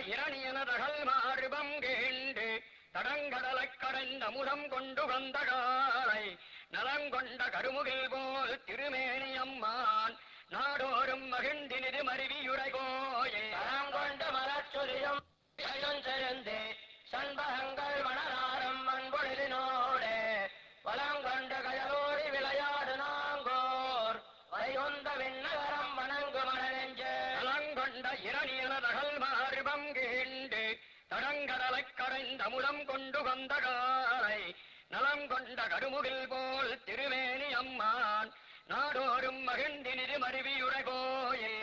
இரணியனதகல் மார்பம் canned தடங்கடலைக் கடைந்த முதம் கொண்டு வந்த காலை நலங்கொண்ட கருமுகில் போல் திருமேனி அம்மான் நாடோறும் மகிழ்ந்தினிது மருவியுரை கோயில் கொண்ட மலச்சுரியும் செழுந்து சண்பகங்கள் வனராரம் மண்பொழிலினோடு வளங்கொண்ட கயலோடி விளையாடு நாங்கோர் வைகுந்த விண்ணகரம் வணங்கு மனநெஞ்சு நலங்கொண்ட இரணியனதகல் மார்பம் கேண்டு தடங்கடலைக் கடைந்த முதம் கொண்டு வந்த காலை நலம் கொண்ட கருமுகில் போல் திருமேனி அம்மான் நாடோறும் மகிழ்ந்தினிது மருவியுரை கோயில்